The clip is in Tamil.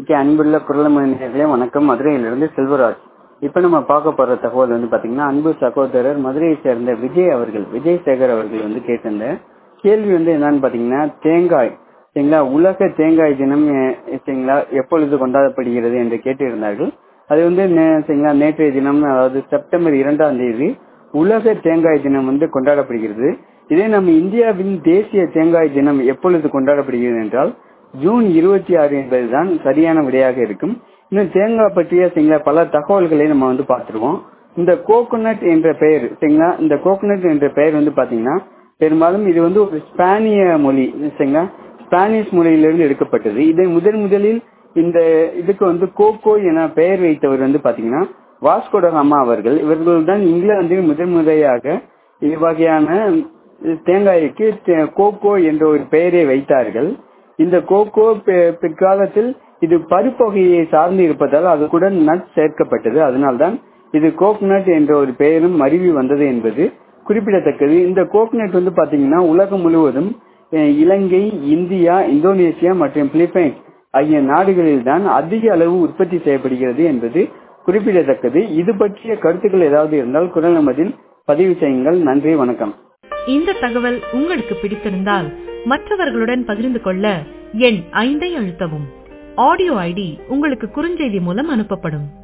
ஓகே அன்புள்ள குரலமணியர்களே வணக்கம் மதுரையிலிருந்து செல்வராஜ் இப்போ நம்ம பார்க்க போற தகவல் வந்து பாத்தீங்கன்னா அன்பு சகோதரர் மதுரையை சேர்ந்த விஜய் அவர்கள் விஜய் சேகர் அவர்கள் வந்து கேட்டிருந்த கேள்வி வந்து என்னன்னு பாத்தீங்கன்னா தேங்காய் சரிங்களா உலக தேங்காய் தினம் எ- சரிங்களா எப்பொழுது கொண்டாடப்படுகிறது என்று கேட்டிருந்தார்கள் அது வந்து நே- சரிங்களா நேற்றைய தினம் அதாவது செப்டம்பர் இரண்டாம் தேதி உலக தேங்காய் தினம் வந்து கொண்டாடப்படுகிறது இதே நம்ம இந்தியாவின் தேசிய தேங்காய் தினம் எப்பொழுது கொண்டாடப்படுகிறது என்றால் ஜூன் இருபத்தி ஆறு என்பதுதான் சரியான விடையாக இருக்கும் இன்னும் தேங்காய் பற்றிய சரிங்களா பல தகவல்களை நம்ம வந்து பார்த்துருவோம் இந்த கோகோனட் என்ற பெயர் சரிங்களா இந்த கோகோனட் என்ற பெயர் வந்து பாத்தீங்கன்னா பெரும்பாலும் இது வந்து ஒரு ஸ்பானிய மொழி சரிங்களா ஸ்பானிஷ் மொழியிலிருந்து எடுக்கப்பட்டது இதை முதன் முதலில் இந்த இதுக்கு வந்து கோகோ என பெயர் வைத்தவர் வந்து பாத்தீங்கன்னா வாஸ்கோடகாமா அவர்கள் இவர்கள் தான் இங்கிலாந்தில் முதன் முறையாக இவ்வகையான தேங்காய்க்கு தே- கோகோ என்ற ஒரு பெயரை வைத்தார்கள் இந்த கோகோ பி- பிற்காலத்தில் இது பருப்பொகையை சார்ந்து இருப்பதால் அது கூட நட் சேர்க்கப்பட்டது அதனால்தான் இது கோக்னட் என்ற ஒரு பெயரும் மருவி வந்தது என்பது குறிப்பிடத்தக்கது இந்த கோக்னட் வந்து பாத்தீங்கன்னா உலகம் முழுவதும் அஹ், இலங்கை இந்தியா இந்தோனேசியா மற்றும் பிலிப்பைன்ஸ் ஆகிய நாடுகளில் தான் அதிக அளவு உற்பத்தி செய்யப்படுகிறது என்பது குறிப்பிடத்தக்கது இது பற்றிய கருத்துக்கள் ஏதாவது இருந்தால் குரல் நமதில் பதிவு செய்யுங்கள் நன்றி வணக்கம் இந்த தகவல் உங்களுக்கு பிடித்திருந்தால் மற்றவர்களுடன் பகிர்ந்து கொள்ள எண் ஐந்தை அழுத்தவும் ஆடியோ ஐடி உங்களுக்கு குறுஞ்செய்தி மூலம் அனுப்பப்படும்